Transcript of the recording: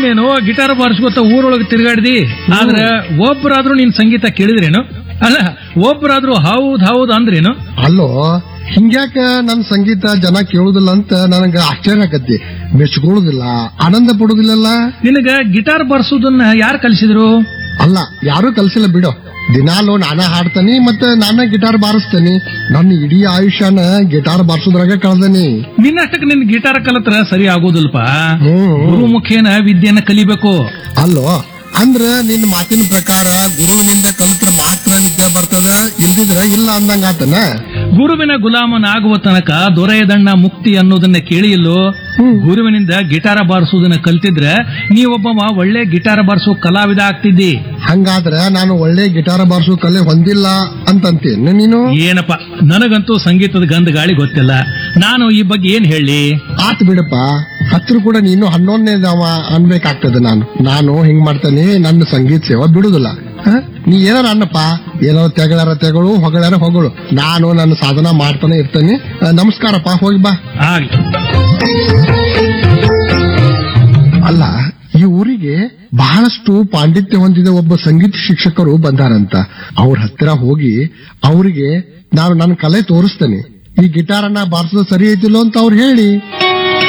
ನೀನೇನು ಗಿಟಾರ್ ಬಾರಿಸ್ಕೊತ ಊರೊಳಗೆ ತಿರುಗಾಡ್ದಿ ಆದ್ರ ಒಬ್ಬರಾದ್ರೂ ನಿನ್ ಸಂಗೀತ ಕೇಳಿದ್ರೇನು ಅಲ್ಲ ಒಬ್ಬರಾದ್ರೂ ಹೌದ್ ಹೌದ್ ಅಂದ್ರೇನು ಅಲ್ಲೋ ಹಿಂಗ್ಯಾಕ ನನ್ ಸಂಗೀತ ಜನ ಕೇಳುದಿಲ್ಲ ಅಂತ ನನಗ ಆಶ್ಚರ್ಯ ಆಕತಿ ಮೆಚ್ಕೊಳ್ಳುದಿಲ್ಲ ಆನಂದ ಪಡುದಿಲ್ಲಲ್ಲ ನಿನಗ ಗಿಟಾರ್ ಬಾರಿಸೋದನ್ನ ಯಾರು ಕಲಿಸಿದ್ರು ಅಲ್ಲ ಯಾರು ಕಲ್ಸಿಲ್ಲ ಬಿಡು ದಿನಾಲು ನಾನ ಹಾಡ್ತಾನಿ ಮತ್ತೆ ನಾನ ಗಿಟಾರ್ ಬಾರಿಸ್ತಾನಿ ನನ್ನ ಇಡೀ ಆಯುಷ್ಯನ ಗಿಟಾರ್ ಬಾರಿಸೋದ್ರಾಗ ಕಳ್ದನಿ ನಿನ್ನಷ್ಟಕ್ಕೆ ನಿನ್ ಗಿಟಾರ್ ಕಲತ್ರ ಸರಿ ಆಗೋದಿಲ್ಪ ಹ್ಮ್ ಗುರು ಮುಖೇನ ವಿದ್ಯೆಯನ್ನ ಕಲಿಬೇಕು ಅಲ್ಲೋ ಅಂದ್ರ ನಿನ್ ಮಾತಿನ ಪ್ರಕಾರ ಗುರುವಿನಿಂದ ಕಲಿತ್ರೆ ಮಾತ್ರ ವಿದ್ಯೆ ಬರ್ತದ ಇಲ್ದಿದ್ರ ಇಲ್ಲ ಅಂದಂಗ ಆತನ ಗುರುವಿನ ಗುಲಾಮನಾಗುವ ತನಕ ದೊರೆಯದಣ್ಣ ಮುಕ್ತಿ ಅನ್ನೋದನ್ನ ಕೇಳಿಯಲ್ಲೋ ಗುರುವಿನಿಂದ ಗಿಟಾರ ಬಾರಿಸೋದನ್ನ ಕಲ್ತಿದ್ರೆ ನೀವೊಬ್ಬ ಒಳ್ಳೆ ಗಿಟಾರ ಬಾರಿಸೋ ಕಲಾವಿದ ಆಗ್ತಿದ್ದಿ ಹಂಗಾದ್ರ ನಾನು ಒಳ್ಳೆ ಗಿಟಾರ್ ಬಾರಿಸೋ ಕಲೆ ಹೊಂದಿಲ್ಲ ಅಂತಂತೀನಿ ನೀನು ಏನಪ್ಪ ನನಗಂತೂ ಸಂಗೀತದ ಗಂಧ ಗಾಳಿ ಗೊತ್ತಿಲ್ಲ ನಾನು ಈ ಬಗ್ಗೆ ಏನ್ ಹೇಳಿ ಆತ್ ಬಿಡಪ್ಪ ಹತ್ರ ಕೂಡ ನೀನು ಹನ್ನೊಂದನೇದವ ಅನ್ಬೇಕಾಗ್ತದೆ ನಾನು ನಾನು ಹಿಂಗ್ ಮಾಡ್ತೇನೆ ನನ್ನ ಸಂಗೀತ ಸೇವಾ ಬಿಡುದಿಲ್ಲ ಹ? ನೀ ಏನಾರ ಅನ್ನಪ್ಪ ಏನಾರ ತೆಗಳಾರ ತೆಗಳು ಹೊಗಳಾರ ಹೊಗಳು ನಾನು ನನ್ನ ಸಾಧನ ಮಾಡ್ತಾನೆ ಇರ್ತೇನೆ ಆ, ನಮಸ್ಕಾರಪ್ಪ ಹೋಗಿ ಬಾ ಆಗ್ಲಿ ಅಲ್ಲ ಈ ಊರಿಗೆ ಬಹಳಷ್ಟು ಪಾಂಡಿತ್ಯ ಹೊಂದಿದ ಒಬ್ಬ ಸಂಗೀತ ಶಿಕ್ಷಕರು ಬಂದಾರಂತ ಅವ್ರ ಹತ್ತಿರ ಹೋಗಿ ಅವರಿಗೆ ನಾನು ನನ್ನ ಕಲೆ ತೋರಿಸ್ತೇನೆ ಈ ಗಿಟಾರನ್ನ ಬಾರಿಸೋದು ಸರಿ ಐತಿಲ್ಲೋ ಅಂತ ಅವ್ರು ಹೇಳಿ